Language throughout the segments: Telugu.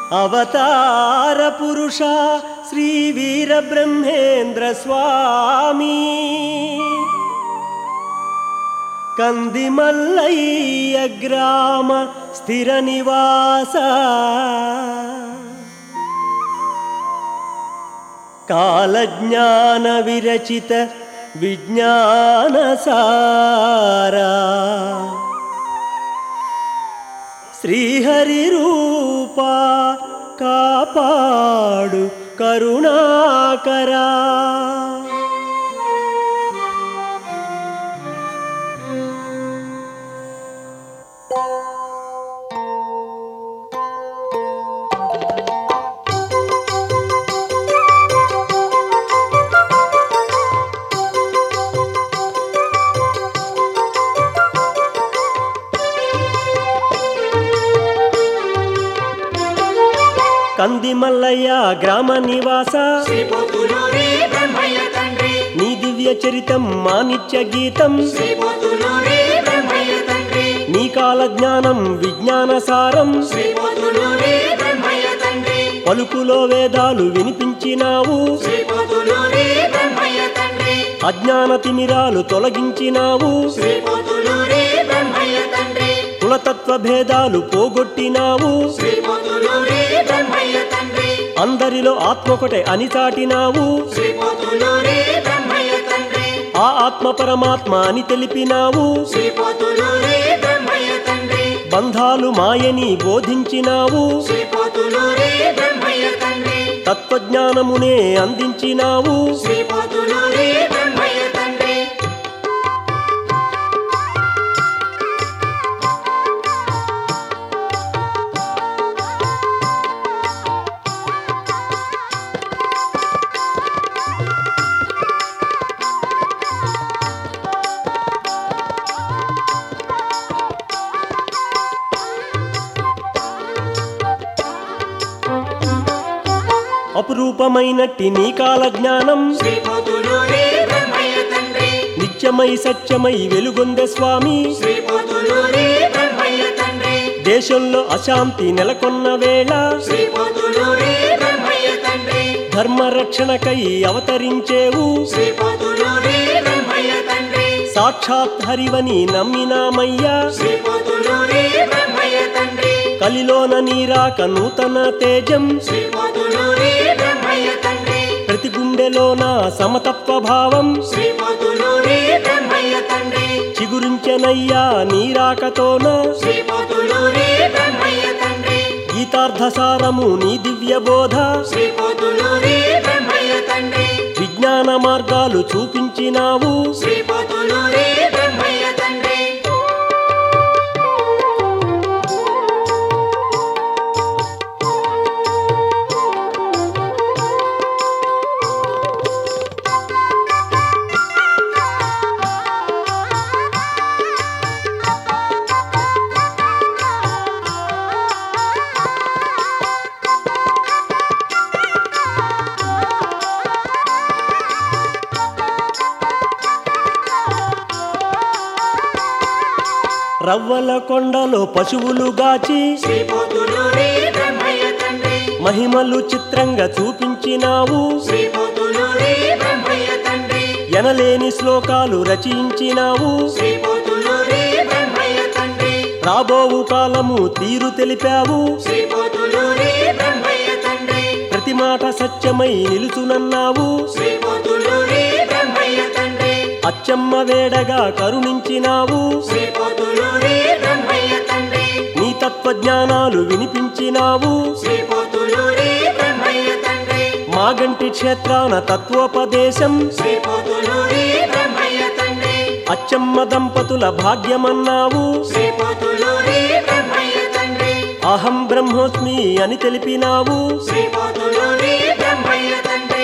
అవతార పురుష శ్రీ వీర బ్రహ్మేంద్ర స్వామి కందిమల్లయ్య గ్రామ స్థిర నివాస కాలజ్ఞాన విరచిత విజ్ఞాన సారా శ్రీహరి రూపా కాపాడు కరుణాకరా కందిమల్లయ్య గ్రామ నివాస శ్రీ పొద్దులూరి బ్రహ్మయ్య తండ్రి నీ దివ్య చరితం మా నిత్య గీతం శ్రీ పొద్దులూరి బ్రహ్మయ్య తండ్రి నీ కాల జ్ఞానం విజ్ఞాన సారం శ్రీ పొద్దులూరి బ్రహ్మయ్య తండ్రి పలుకులో వేదాలు వినిపించినావు శ్రీ పొద్దులూరి బ్రహ్మయ్య తండ్రి అజ్ఞాన తిమిరాలు తొలగించినావు శ్రీ పొద్దులూరి బ్రహ్మయ్య తండ్రి కులతత్వ భేదాలు పోగొట్టినావు శ్రీ పొద్దులూరి బ్రహ్మయ్య తండ్రి అందరిలో ఆత్మొకటే అని చాటినావు శ్రీ పొద్దులూరి బ్రహ్మయ్య తండ్రి ఆ ఆత్మ పరమాత్మ అని తెలిపినావు శ్రీ పొద్దులూరి బ్రహ్మయ్య తండ్రి బంధాలు మాయని బోధించినావు శ్రీ పొద్దులూరి బ్రహ్మయ్య తండ్రి తత్వజ్ఞానమునే అందించినావు శ్రీ పొద్దులూరి బ్రహ్మయ్య తండ్రి అపురూపమైనట్టి నీ కాల జ్ఞానం శ్రీ పొద్దులూరి బ్రహ్మయ్య తండ్రి నిత్యమై సత్యమై వెలుగొందె స్వామి శ్రీ పొద్దులూరి బ్రహ్మయ్య తండ్రి దేశంలో అశాంతి నెలకొన్న వేళ శ్రీ పొద్దులూరి బ్రహ్మయ్య తండ్రి ధర్మరక్షణకై అవతరించేవు శ్రీ పొద్దులూరి బ్రహ్మయ్య తండ్రి సాక్షాత్ హరివని నమ్మినామయ్యా శ్రీ పొద్దులూరి బ్రహ్మయ్య తండ్రి కలిలోన నీరాక నూతన తేజం శ్రీ పొద్దులూరి బ్రహ్మయ్య తండ్రి ప్రతి గుండెలోన సమతత్వ భావం శ్రీ పొద్దులూరి బ్రహ్మయ్య తండ్రి చిగురించనయ్యా నీరాకతోన శ్రీ పొద్దులూరి బ్రహ్మయ్య తండ్రి గీతార్థసారము నీ దివ్య బోధ శ్రీ పొద్దులూరి బ్రహ్మయ్య తండ్రి విజ్ఞాన మార్గాలు చూపించినావు శ్రీ పొద్దులూరి బ్రహ్మయ్య తండ్రి రవ్వల కొండలో పశువులు గాచి శ్రీ పొద్దులూరి బ్రహ్మయ్య తండ్రి మహిమలు చిత్రంగా చూపించినావు శ్రీ పొద్దులూరి బ్రహ్మయ్య తండ్రి ఎనలేని శ్లోకాలు రచించినావు శ్రీ పొద్దులూరి బ్రహ్మయ్య తండ్రి రాబోవు కాలము తీరు తెలిపావు శ్రీ పొద్దులూరి బ్రహ్మయ్య తండ్రి ప్రతి మాట సత్యమై నిలుచునన్నావు శ్రీ పొద్దులూరి బ్రహ్మయ్య తండ్రి అచ్చమ్మ వేడగా కరుణించినావు శ్రీ పొద్దులూరి బ్రహ్మయ్య తండ్రి నీ తత్వజ్ఞానాలు వినిపించినావు శ్రీ పొద్దులూరి బ్రహ్మయ్య తండ్రి మాగంటి క్షేత్రాన తత్వోపదేశం శ్రీ పొద్దులూరి బ్రహ్మయ్య తండ్రి అచ్చమ్మ దంపతుల భాగ్యమన్నావు శ్రీ పొద్దులూరి బ్రహ్మయ్య తండ్రి అహం బ్రహ్మోస్మి అని తెలిపినావు శ్రీ పొద్దులూరి బ్రహ్మయ్య తండ్రి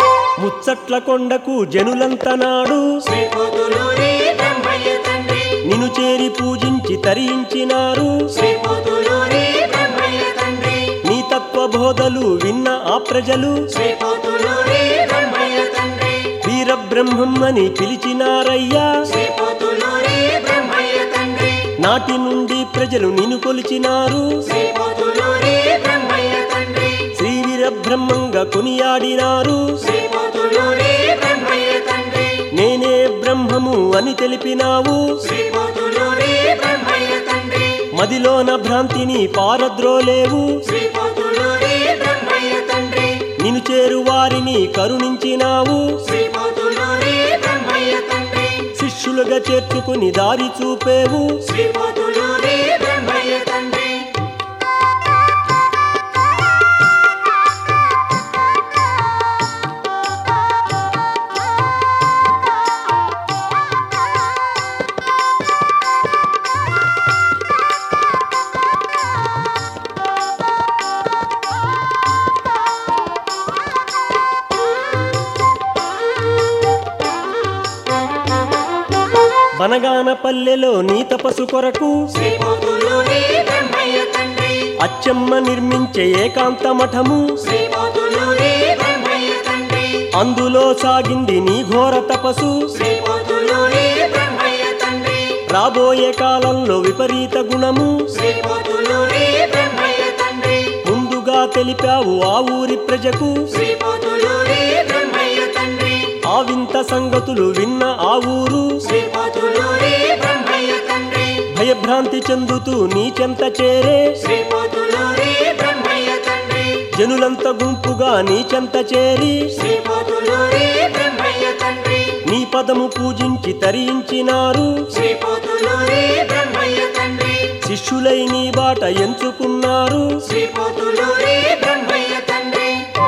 ముచ్చట్ల కొండకు జనులంత నాడు శ్రీ పొద్దులూరి బ్రహ్మయ్య తండ్రి నిను చేరి పూజించి తరించినారు శ్రీ పోతులూరి బ్రహ్మయ్య తండ్రి నీ తత్వ బోధలు విన్న ఆ ప్రజలు శ్రీ పోతులూరి బ్రహ్మయ్య తండ్రి వీరబ్రహ్మం అని పిలిచినారయ్యా శ్రీ పోతులూరి బ్రహ్మయ్య తండ్రి నాటి నుండి ప్రజలు నిన్ను కొలిచినారు శ్రీ పోతులూరి బ్రహ్మయ్య తండ్రి శ్రీ వీరబ్రహ్మంగా కొనియాడినారు శ్రీ పోతులూరి బ్రహ్మయ్య తండ్రి నేనే బ్రహ్మము అని తెలిపినావు శ్రీ పోతులూరి బ్రహ్మయ్య తండ్రి మదిలోన భ్రాంతిని పారద్రోలేవు శ్రీ పోతులూరి బ్రహ్మయ్య తండ్రి నిన్ను చేరు వారిని కరుణించినావు శ్రీ పోతులూరి బ్రహ్మయ్య తండ్రి శిష్యులుగా చేర్చుకుని దారి చూపేవు శ్రీ పోతులూరి బ్రహ్మయ్య తండ్రి బనగాన పల్లెలో నీ తపసు కొరకు శ్రీ పోతులూరి బ్రహ్మయ్య తండ్రి అచ్చమ్మ నిర్మించే ఏకాంత మఠము శ్రీ పోతులూరి బ్రహ్మయ్య తండ్రి అందులో సాగింది నీ ఘోర తపసు శ్రీ పోతులూరి బ్రహ్మయ్య తండ్రి రాబోయే కాలంలో విపరీత గుణము శ్రీ పోతులూరి బ్రహ్మయ్య తండ్రి ముందుగా తెలిపావు ఆ ఊరి ప్రజకు శ్రీ పోతులూరి బ్రహ్మయ్య తండ్రి ఆ వింత సంగతులు విన్న ఆ ఊరు శ్రీ పోతులూరి బ్రహ్మయ్య తండ్రి భయభ్రాంతి చెందుతూ నీ చెంత చేరే శ్రీ పోతులూరి బ్రహ్మయ్య తండ్రి జనులంత గుంపుగా నీ చెంత చేరి శ్రీ పోతులూరి బ్రహ్మయ్య తండ్రి నీ పదము పూజించి తరించినారు శ్రీ పోతులూరి బ్రహ్మయ్య తండ్రి శిష్యులై నీ బాట ఎంచుకున్నారు శ్రీ పోతులూరి బ్రహ్మయ్య తండ్రి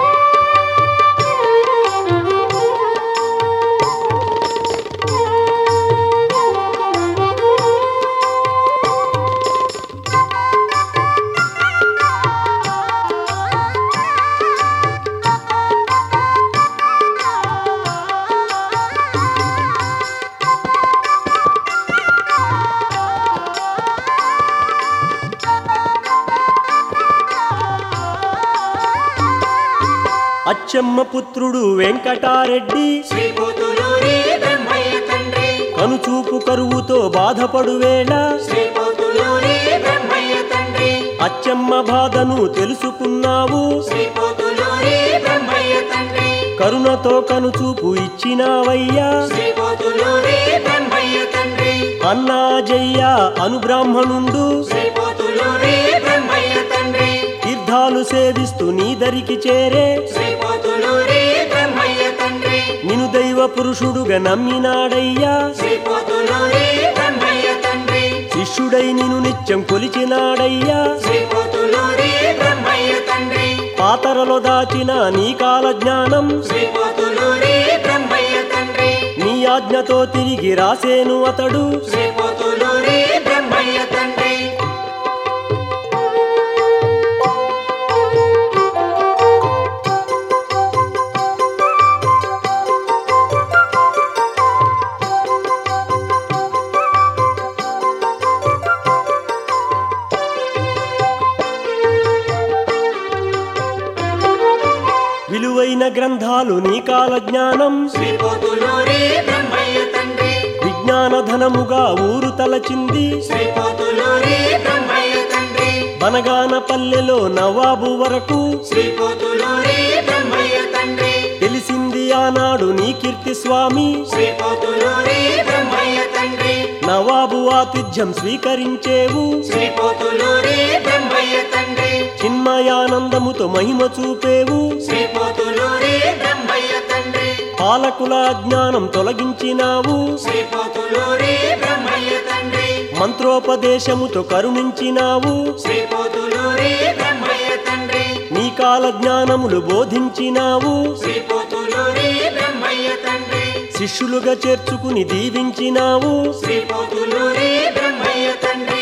అచ్చమ్మ పుత్రుడు వెంకటారెడ్డి శ్రీ పోతులూరి బ్రహ్మయ్య తండ్రి కనుచూపు కరువుతో బాధపడు వేళ శ్రీ పోతులూరి బ్రహ్మయ్య తండ్రి అచ్చమ్మ బాధను తెలుసుకున్నావు శ్రీ పోతులూరి బ్రహ్మయ్య తండ్రి కరుణతో కనుచూపు ఇచ్చినావయ్యా శ్రీ పోతులూరి బ్రహ్మయ్య తండ్రి అన్నా జయ్య అను బ్రాహ్మణుండు శ్రీ పోతులూరి బ్రహ్మయ్య తండ్రి తీర్థాలు సేవిస్తూ నీ దరికి చేరే శ్రీ పోతులూరి బ్రహ్మయ్య తండ్రి నిను దైవ పురుషుడుగా నమ్మినాడయ్యా శ్రీ పోతులూరి బ్రహ్మయ్య తండ్రి శిష్యుడై నిన్ను నిత్యం కొలిచినాడయ్యా శ్రీ పోతులూరి బ్రహ్మయ్య తండ్రి పాతరలో దాచిన నీ కాల జ్ఞానం శ్రీ పోతులూరి బ్రహ్మయ్య తండ్రి నీ ఆజ్ఞతో తిరిగి రాసేను అతడు శ్రీ పోతులూరి బ్రహ్మయ్య తండ్రి విలువైన గ్రంథాలు నీ కాల జ్ఞానం శ్రీ పోతులూరి బ్రహ్మయ్య తండ్రి విజ్ఞాన ధనముగా ఊరు తలచింది శ్రీ పోతులూరి బ్రహ్మయ్య తండ్రి బనగాన పల్లెలో నవాబు వరకు శ్రీ పోతులూరి బ్రహ్మయ్య తండ్రి తెలిసింది ఆనాడు నీ కీర్తి స్వామి శ్రీ పోతులూరి బ్రహ్మయ్య తండ్రి నవాబు ఆతిథ్యం స్వీకరించేవు శ్రీ పోతులూరి బ్రహ్మయ్య తండ్రి చిన్మయానందముతో మహిమ చూపేవు శ్రీ పోతులూరి బ్రహ్మయ్య తండ్రి పాలకుల అజ్ఞానం తొలగించినావు శ్రీ పోతులూరి బ్రహ్మయ్య తండ్రి మంత్రోపదేశముతో కరుణించినావు శ్రీ పోతులూరి బ్రహ్మయ్య తండ్రి నీ కాల జ్ఞానములు బోధించినావు శ్రీ పోతులూరి బ్రహ్మయ్య తండ్రి శిష్యులుగా చేర్చుకుని దీవించినావు శ్రీ పోతులూరి బ్రహ్మయ్య తండ్రి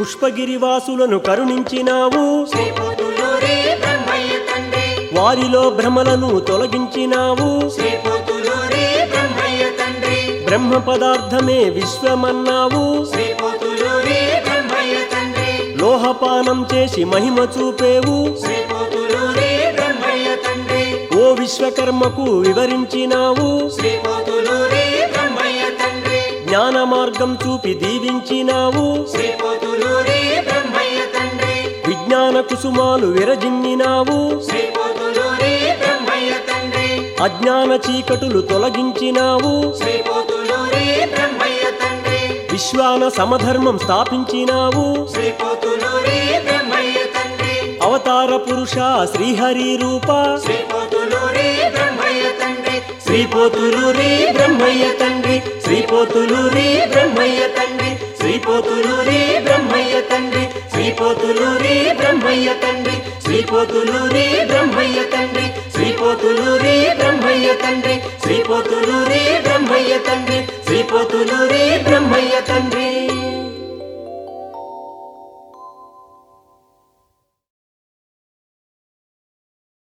పుష్పగిరివాసులను కరుణించినావు శ్రీ పోతులూరి బ్రహ్మయ్య తండ్రి వారిలో భ్రమలను తొలగించినావు శ్రీ పోతులూరి బ్రహ్మయ్య తండ్రి బ్రహ్మ పదార్థమే విశ్వమన్నావు శ్రీ పోతులూరి బ్రహ్మయ్య తండ్రి లోహపానం చేసి మహిమ చూపేవు శ్రీ పోతులూరి బ్రహ్మయ్య తండ్రి ఓ విశ్వకర్మకు వివరించినావు శ్రీ పోతులూరి బ్రహ్మయ్య తండ్రి జ్ఞాన మార్గం చూపి దీవించినావు శ్రీ పోతులూరి బ్రహ్మయ్య తండ్రి విజ్ఞాన కుసుమాలు విరజిమ్మినావు శ్రీ పోతులూరి బ్రహ్మయ్య తండ్రి అజ్ఞాన చీకటులు తొలగించినావు శ్రీ పోతులూరి బ్రహ్మయ్య తండ్రి విశ్వాన సమధర్మం స్థాపించినావు శ్రీ పోతులూరి బ్రహ్మయ్య తండ్రి అవతార పురుష శ్రీహరి రూప శ్రీ పోతులూరి బ్రహ్మయ్య తండ్రి శ్రీపోతులూరి బ్రహ్మయ్య తండ్రి శ్రీపోతులూరి బ్రహ్మయ్య తండ్రి శ్రీపోతులూరి బ్రహ్మయ్య తండ్రి శ్రీపోతులూరి బ్రహ్మయ్య తండ్రి శ్రీపోతులూరి బ్రహ్మయ్య తండ్రి శ్రీపోతులూరి బ్రహ్మయ్య తండ్రి శ్రీపోతులూరి బ్రహ్మయ్య తండ్రి